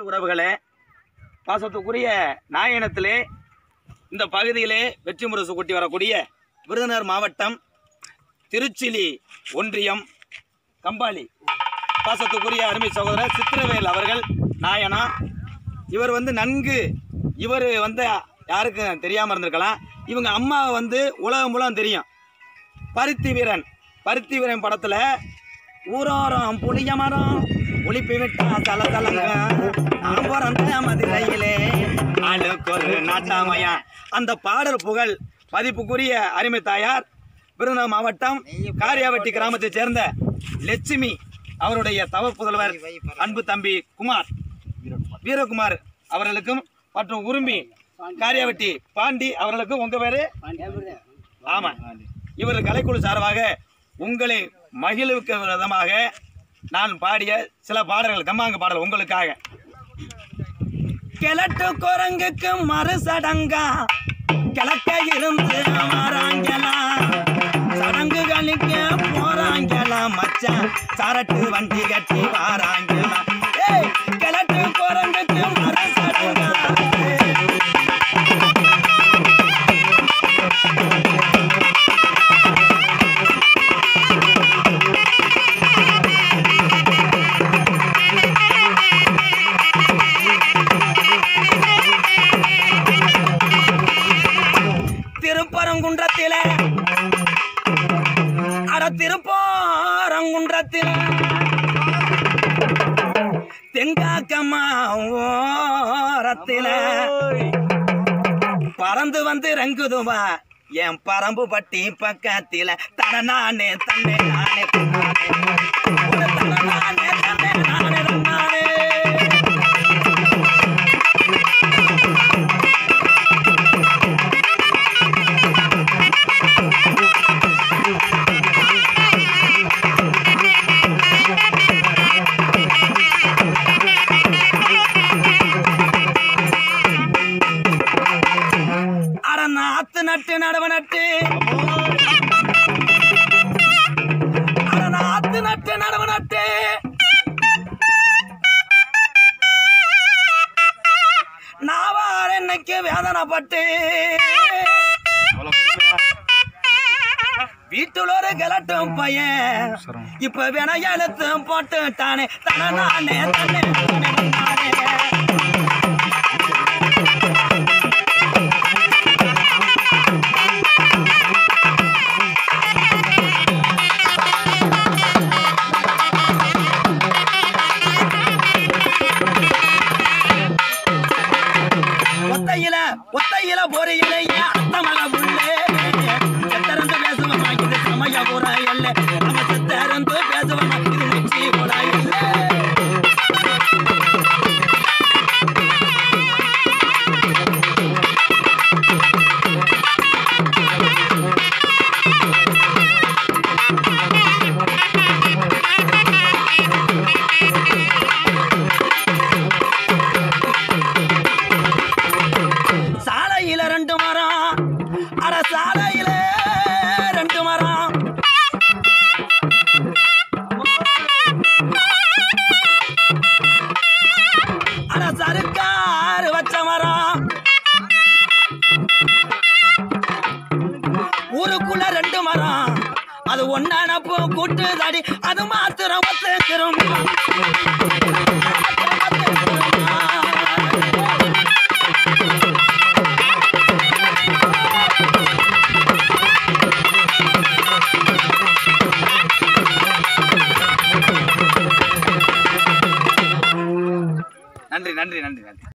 உறவுகளே பாசத்துக்குரிய நாயனத்திலே இந்த பகுதியிலே வெற்றி முரசு கொட்டி வரக்கூடிய விருதுநகர் மாவட்டம் திருச்சிலி ஒன்றியம் கம்பாளி பாசத்துக்குரிய அருமை சகோதரர் சித்திரவேல் அவர்கள் நாயனா இவர் வந்து நன்கு இவர் வந்து யாருக்கும் தெரியாமல் இருந்திருக்கலாம் இவங்க அம்மா வந்து உலகம் முழுவதும் தெரியும் பருத்தி வீரன் பருத்தி வீரன் படத்தில் ஊரோரம் புளிய மரம் ஒளிப்பி விட்டா தல தலங்க நான் பிறந்த மதுரையிலே ஆளுக்கு ஒரு நாட்டாமையா அந்த பாடல் புகழ் மதிப்புக்குரிய அருமை தாயார் விருதுநகர் மாவட்டம் காரியாவட்டி கிராமத்தைச் சேர்ந்த லட்சுமி அவருடைய தவ புதல்வர் அன்பு தம்பி குமார் வீரகுமார் அவர்களுக்கும் மற்றும் உருமி காரியாவட்டி பாண்டி அவர்களுக்கும் உங்க பேரு ஆமா இவர் கலைக்குழு சார்பாக உங்களை மகிழ்வுக்கு விதமாக நான் பாடிய சில பாடல்கள் கம்மாங்க பாடல் உங்களுக்காக கிழட்டு குரங்குக்கு மறு சடங்கா கிழக்க இருந்து வராங்களா சடங்குகளுக்கு போறாங்களா மச்சான் சரட்டு வண்டி கட்டி வாராங்களா ஏய் கிழட்டு குரங்குக்கு மறு சடங்கா திருப்பரங்குன்றத்தில அட திருப்பரங்குன்றத்தில தெங்காக்கம்மா ஓரத்தில பறந்து வந்து ரங்குதுவா என் பரம்பு பட்டி பக்கத்தில தன நானே தன்னை நானே தன்னானே. ஒரு தன நானே தன்னை நானே தன்னானே. அட நாத்து நட்டு நடவ நட்டு அட நாத்து நட்டு நடவ நட்டு நாவார் என்னைக்கு வேதனைப்பட்டு வீட்டுல ஒரு கிளட்டும் பையன் இப்ப வேணா எழுத்தும் போட்டுட்டானே தன நானே தன்னை நானே நானே. ஒத்தையில ஒத்தையில பொறியில அத்த மக புள்ளே செத்தரந்து பேசுவமா இது சமய புறா இல்ல நம்ம செத்தரந்து பேசுவமா இது நிச்சி புறா இல்ல சாலையில ரெண்டு மரம் அட சாலையில ரெண்டு மரம் அட சருக்காரு வச்ச மரம் ஊருக்குள்ள ரெண்டு மரம் அது ஒன்னான பூ கூட்டு தடி அது மாத்திரம் ஒத்துக்கிறோம் நன்றி நன்றி நன்றி நன்றி